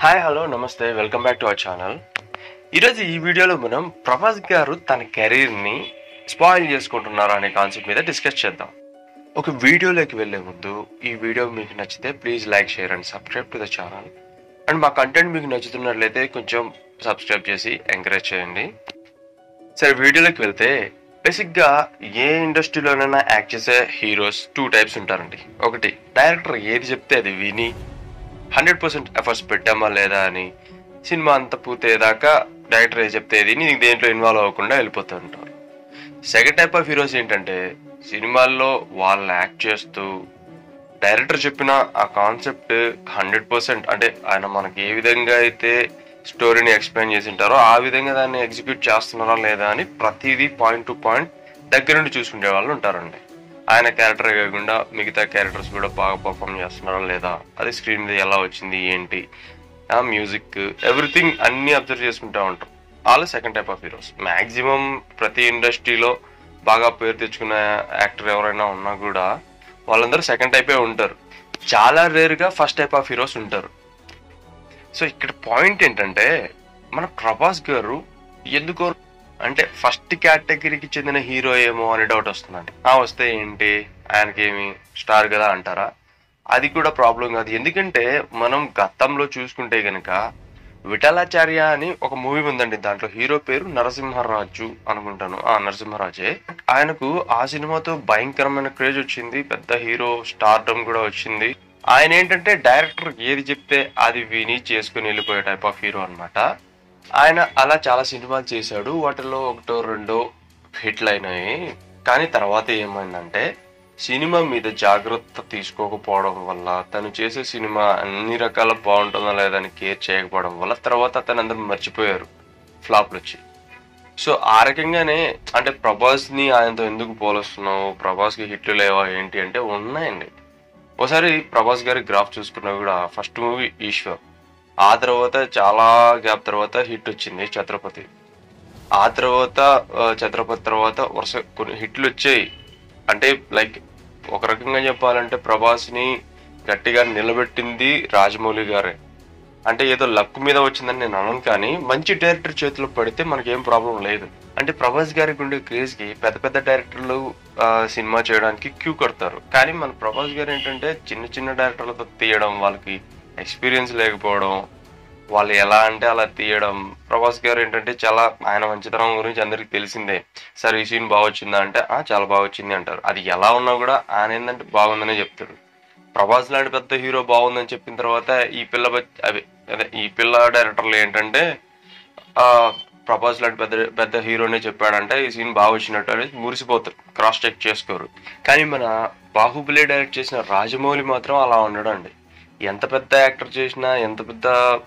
hi hello నమస్తే welcome back to our channel ఈరోజు ఈ వీడియోలో మనం ప్రభాస్ గారు తన కెరీర్ని స్పాయిల్ చేసుకుంటున్నారు అనే కాన్సెప్ట్ మీద డిస్కస్ చేద్దాం ఒక వీడియోలోకి వెళ్ళే ముందు ఈ వీడియో మీకు నచ్చితే please like share and subscribe to the channel and మా కంటెంట్ మీకు నచ్చుతున్నట్లయితే కొంచెం సబ్స్క్రైబ్ చేసి ఎంకరేజ్ చేయండి సరే వీడియోలోకి వెళ్తే బేసిక్గా ఏ ఇండస్ట్రీలోనైనా యాక్ట్ చేసే హీరోస్ టూ టైప్స్ ఉంటారండి ఒకటి డైరెక్టర్ ఏది చెప్తే అది విని హండ్రెడ్ పర్సెంట్ ఎఫర్ట్స్ పెట్టామా లేదా అని సినిమా అంతా పూర్తయ్యేదాకా డైరెక్టర్ ఏది చెప్తే ఇది నీకు దేంట్లో ఇన్వాల్వ్ అవ్వకుండా వెళ్ళిపోతూ ఉంటారు సెకండ్ టైప్ ఆఫ్ హీరోస్ ఏంటంటే సినిమాల్లో వాళ్ళు యాక్ట్ చేస్తూ డైరెక్టర్ చెప్పిన ఆ కాన్సెప్ట్ హండ్రెడ్ పర్సెంట్ అంటే ఆయన మనకి ఏ విధంగా అయితే స్టోరీని ఎక్స్ప్లెయిన్ చేసి ఉంటారో ఆ విధంగా దాన్ని ఎగ్జిక్యూట్ చేస్తున్నారా లేదా అని ప్రతిదీ పాయింట్ టు పాయింట్ దగ్గర నుండి చూసుకునే వాళ్ళు ఉంటారండి ఆయన క్యారెక్టర్ కాకుండా మిగతా క్యారెక్టర్స్ కూడా బాగా పర్ఫామ్ చేస్తున్నారా లేదా అది స్క్రీన్ మీద ఎలా వచ్చింది ఏంటి ఆ మ్యూజిక్ ఎవ్రీథింగ్ అన్ని అబ్జర్వ్ చేసుకుంటూ ఉంటారు వాళ్ళు second type of heroes maximum ప్రతి ఇండస్ట్రీలో బాగా పేరు తెచ్చుకున్న యాక్టర్ ఎవరైనా ఉన్నా కూడా వాళ్ళందరూ సెకండ్ టైపే ఉంటారు చాలా రేర్గా ఫస్ట్ టైప్ ఆఫ్ హీరోస్ ఉంటారు సో ఇక్కడ పాయింట్ ఏంటంటే మన ప్రభాస్ గారు ఎందుకో అంటే ఫస్ట్ కేటగిరీకి చెందిన హీరో ఏమో అనే డౌట్ వస్తుందండి ఆ వస్తే ఏంటి ఆయనకేమి స్టార్ కదా అంటారా అది కూడా ప్రాబ్లం కాదు ఎందుకంటే మనం గతంలో చూసుకుంటే గనక విఠలాచార్య అని ఒక మూవీ ఉందండి దాంట్లో హీరో పేరు నరసింహరాజు అనుకుంటాను ఆ నరసింహరాజే ఆయనకు ఆ సినిమాతో భయంకరమైన క్రేజ్ వచ్చింది పెద్ద హీరో స్టార్డమ్ కూడా వచ్చింది ఆయన ఏంటంటే డైరెక్టర్ ఏది చెప్తే అది విని చేసుకుని వెళ్ళిపోయే టైప్ ఆఫ్ హీరో అన్నమాట ఆయన అలా చాలా సినిమాలు చేశాడు వాటిలో ఒకటో రెండో హిట్లు అయినాయి కానీ తర్వాత ఏమైందంటే సినిమా మీద జాగ్రత్త తీసుకోకపోవడం వల్ల తను చేసే సినిమా అన్ని రకాల బాగుంటుందా లేదా అని కేర్ చేయకపోవడం వల్ల తర్వాత అతను అందరూ మర్చిపోయారు ఫ్లాప్లు వచ్చి సో ఆ రకంగానే అంటే ప్రభాస్ని ఆయనతో ఎందుకు పోలుస్తున్నావు ప్రభాస్కి హిట్లు లేవా ఏంటి అంటే ఉన్నాయండి ఒకసారి ప్రభాస్ గారి గ్రాఫ్ చూసుకున్నా కూడా ఫస్ట్ మూవీ ఈశ్వర్ ఆ తర్వాత చాలా గ్యాప్ తర్వాత హిట్ వచ్చింది ఛత్రపతి ఆ తర్వాత ఆ, ఛత్రపతి తర్వాత వరుస కొన్ని హిట్లు వచ్చాయి అంటే లైక్ ఒక రకంగా చెప్పాలంటే ప్రభాస్ని గట్టిగా నిలబెట్టింది రాజమౌళి గారే అంటే ఏదో లక్ మీద వచ్చిందని నేను అనను కానీ మంచి డైరెక్టర్ చేతిలో పడితే మనకేం ప్రాబ్లం లేదు అంటే ప్రభాస్ గారికి ఉండే క్రేజ్ కి పెద్ద పెద్ద డైరెక్టర్లు ఆ, సినిమా చేయడానికి క్యూ కడతారు కానీ మన ప్రభాస్ గారు ఏంటంటే చిన్న చిన్న డైరెక్టర్లతో తీయడం వాళ్ళకి ఎక్స్పీరియన్స్ లేకపోవడం వాళ్ళు ఎలా అంటే అలా తీయడం ప్రభాస్ గారు ఏంటంటే చాలా ఆయన మంచితనం గురించి అందరికి తెలిసిందే సార్ ఈ సీన్ బాగా వచ్చిందా అంటే "ఆ, చాలా బాగా వచ్చింది అంటారు అది ఎలా ఉన్నా కూడా ఆయన ఏంటంటే బాగుందనే చెప్తాడు ప్రభాస్ లాంటి పెద్ద హీరో బాగుందని చెప్పిన తర్వాత ఈ పిల్ల బ- అవి అదే ఈ పిల్ల డైరెక్టర్లు ఏంటంటే ఆ ప్రభాస్ లాంటి పెద్ద పెద్ద హీరోనే చెప్పాడంటే ఈ సీన్ బాగా వచ్చినట్టు అనేది మురిసిపోతారు క్రాస్ చెక్ చేసుకోరు కానీ మన బాహుబలి డైరెక్ట్ చేసిన రాజమౌళి మాత్రం అలా ఉండడండి ఎంత పెద్ద యాక్టర్ చేసినా ఎంత పెద్ద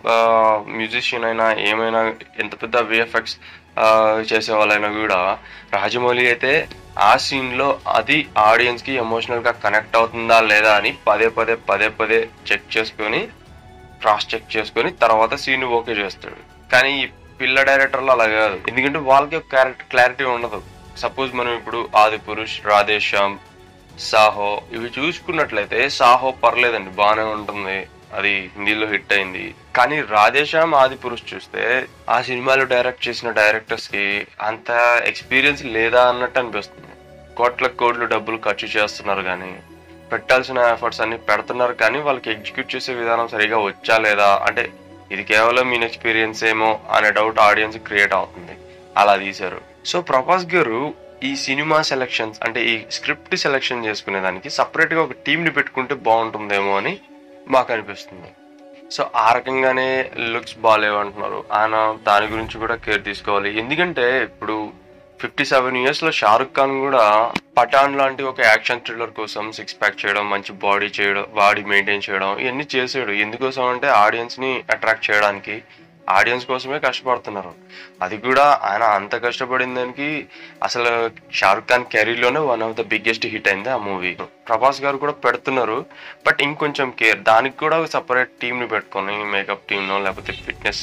మ్యూజిషియన్ అయినా ఏమైనా ఎంత పెద్ద విఎఫ్ఎక్స్ చేసే వాళ్ళైనా కూడా రాజమౌళి అయితే ఆ సీన్ లో అది ఆడియన్స్ కి ఎమోషనల్ గా కనెక్ట్ అవుతుందా లేదా అని పదే పదే పదే పదే చెక్ చేసుకొని క్రాస్ చెక్ చేసుకొని తర్వాత సీన్ ఓకే చేస్తాడు కానీ ఈ పిల్ల డైరెక్టర్లు అలా కాదు ఎందుకంటే వాళ్ళకి ఒక క్యారెక్టర్ క్లారిటీ ఉండదు సపోజ్ మనం ఇప్పుడు ఆది పురుష్ రాధేశ్యామ్ సాహో ఇవి చూసుకున్నట్లయితే సాహో పర్లేదండి బాగానే ఉంటుంది అది హిందీలో హిట్ అయింది కానీ రాధేశ్యామ్ ఆది పురుష్ చూస్తే ఆ సినిమాలో డైరెక్ట్ చేసిన డైరెక్టర్స్ కి అంత ఎక్స్పీరియన్స్ లేదా అన్నట్టు అనిపిస్తుంది కోట్ల కోట్లు డబ్బులు ఖర్చు చేస్తున్నారు కానీ పెట్టాల్సిన ఎఫర్ట్స్ అన్ని పెడుతున్నారు కానీ వాళ్ళకి ఎగ్జిక్యూట్ చేసే విధానం సరిగా వచ్చా లేదా అంటే ఇది కేవలం మీన్ ఎక్స్పీరియన్స్ ఏమో అనే డౌట్ ఆడియన్స్ క్రియేట్ అవుతుంది అలా తీశారు సో ప్రభాస్ గారు ఈ సినిమా సెలెక్షన్స్ అంటే ఈ స్క్రిప్ట్ సెలెక్షన్ చేసుకునే దానికి separate గా ఒక టీంని పెట్టుకుంటే బాగుంటుందేమో అని మాకు అనిపిస్తుంది సో ఆ రకంగానే లుక్స్ బాగాలేవు అంటున్నారు ఆయన దాని గురించి కూడా కేర్ తీసుకోవాలి ఎందుకంటే ఇప్పుడు ఫిఫ్టీ సెవెన్ ఇయర్స్ లో షారుఖ్ ఖాన్ కూడా పఠాన్ లాంటి ఒక యాక్షన్ థ్రిల్లర్ కోసం సిక్స్ ప్యాక్ చేయడం మంచి బాడీ చేయడం బాడీ మెయింటైన్ చేయడం ఇవన్నీ చేసాడు ఎందుకోసం అంటే ఆడియన్స్ ని అట్రాక్ట్ చేయడానికి ఆడియన్స్ కోసమే కష్టపడుతున్నారు అది కూడా ఆయన అంత కష్టపడిన దానికి అసలు షారుఖ్ ఖాన్ కెరీర్లోనే one of the biggest hit అయింది ఆ మూవీ ప్రభాస్ గారు కూడా పెడుతున్నారు బట్ ఇంకొంచెం కేర్ దానికి కూడా సపరేట్ టీంని పెట్టుకొని మేకప్ టీమ్నో లేకపోతే ఫిట్నెస్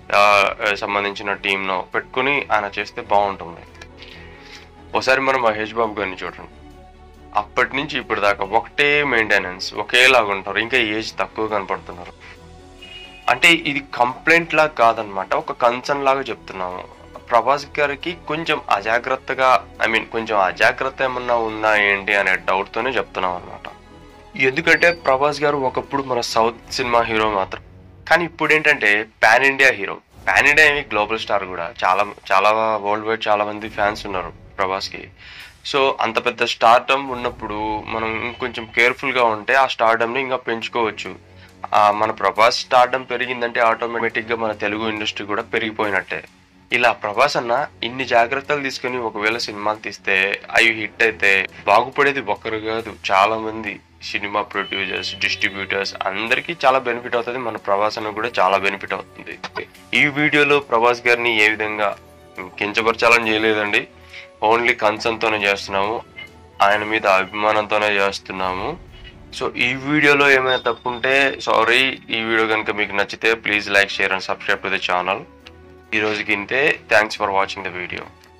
సంబంధించిన టీంనో పెట్టుకొని ఆయన చేస్తే బాగుంటుంది ఒకసారి మనం మహేష్ బాబు గారిని చూడండి అప్పటి నుంచి ఇప్పటి దాకా ఒకటే మెయింటెనెన్స్ ఒకేలాగా ఉంటారు ఇంకా ఏజ్ తక్కువ కనపడుతున్నారు అంటే ఇది కంప్లైంట్ లాగా కాదనమాట ఒక కన్సర్న్ లాగా చెప్తున్నాము ప్రభాస్ గారికి కొంచెం అజాగ్రత్తగా ఐ మీన్ కొంచెం అజాగ్రత్త ఏమన్నా ఉందా ఏంటి అనే డౌట్తోనే చెప్తున్నాం అనమాట ఎందుకంటే ప్రభాస్ గారు ఒకప్పుడు మన సౌత్ సినిమా హీరో మాత్రం కానీ ఇప్పుడు ఏంటంటే pan India hero pan India ఏమి గ్లోబల్ స్టార్ కూడా చాలా చాలా వరల్డ్ వైడ్ చాలా మంది ఫ్యాన్స్ ఉన్నారు ప్రభాస్కి సో అంత పెద్ద స్టార్డమ్ ఉన్నప్పుడు మనం ఇంకొంచెం కేర్ఫుల్గా ఉంటే ఆ స్టార్డమ్ని ఇంకా పెంచుకోవచ్చు ఆ మన ప్రభాస్ స్టార్డమ్ పెరిగిందంటే ఆటోమేటిక్గా మన తెలుగు ఇండస్ట్రీ కూడా పెరిగిపోయినట్టే ఇలా ప్రభాస్ అన్న ఇన్ని జాగ్రత్తలు తీసుకుని ఒకవేళ సినిమాలు తీస్తే అవి హిట్ అయితే బాగుపడేది ఒక్కరు కాదు చాలా మంది సినిమా ప్రొడ్యూసర్స్ డిస్ట్రిబ్యూటర్స్ అందరికీ చాలా బెనిఫిట్ అవుతుంది మన ప్రభాస్ అన్న కూడా చాలా బెనిఫిట్ అవుతుంది ఈ వీడియోలో ప్రభాస్ గారిని ఏ విధంగా కించపరచాలని చేయలేదండి ఓన్లీ కన్సర్న్తోనే చేస్తున్నాము ఆయన మీద అభిమానంతోనే చేస్తున్నాము సో ఈ వీడియోలో ఏమైనా తప్పు ఉంటే సారీ ఈ వీడియో కనుక మీకు నచ్చితే please like share and subscribe to the channel ఈ రోజుకి ఇంతే thanks for watching the video